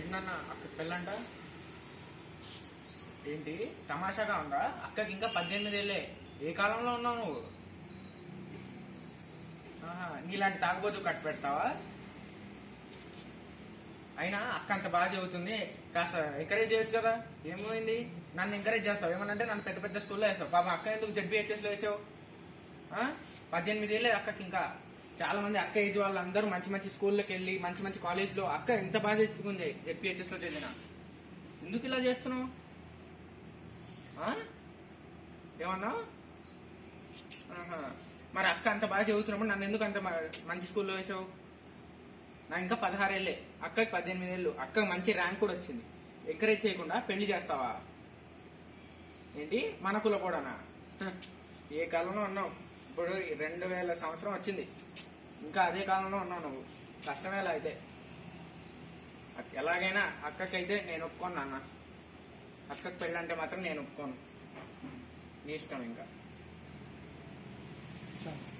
ఏంటన్నా అక్క పెళ్ళంట ఏంటి తమాషాగా ఉందా అక్కకి ఇంకా పద్దెనిమిది ఏళ్ళే ఏ కాలంలో ఉన్నావు నువ్వు ఆహా, నీలాంటి తాగుబోతు కట్టు పెడతావా అయినా అక్క అంత బాగా చదువుతుంది కాస్త ఎంకరేజ్ చేయొచ్చు కదా ఏమైంది నన్ను ఎంకరేజ్ చేస్తావు ఏమనంటే నన్ను పెద్ద పెద్ద స్కూల్లో వేసావు పాపం అక్క ఎందుకు జడ్బిహెచ్ఎస్ లో వేసావు ఆ? పద్దెనిమిది ఏళ్ళే అక్కకి ఇంకా చాలా మంది అక్క ఏజ్ వాళ్ళు అందరూ మంచి మంచి స్కూల్లోకి వెళ్ళి మంచి మంచి కాలేజ్ లో అక్క ఎంత బాగా చదువుకుంది జెడ్పిహెచ్ఎస్ లో చదివిన ఎందుకు ఇలా చేస్తున్నావు ఆ? ఏమన్నావు ఆహా. మరి అక్క అంత బాగా చదువుతున్నప్పుడు నన్ను ఎందుకు అంత మ- మంచి స్కూల్లో వేసావు నా ఇంకా పదహారేళ్ళే అక్కకి పద్దెనిమిది ఏళ్ళు అక్కకి మంచి ర్యాంక్ కూడా వచ్చింది ఎంకరేజ్ చేయకుండా పెళ్లి చేస్తావా ఏంటి మన కుల కూడానా హ, ఏ కాలంలో ఉన్నావు ఇప్పుడు రెండు వేల సంవత్సరం వచ్చింది ఇంకా అదే కాలంలో ఉన్నావు నువ్వు కష్టమేలా అయితే అక్- ఎలాగైనా అక్కకైతే నేను ఒప్పుకోను నాన్న అక్కకి పెళ్ళంటే మాత్రం నేను ఒప్పుకోను నీ ఇష్టం ఇంకా చాలు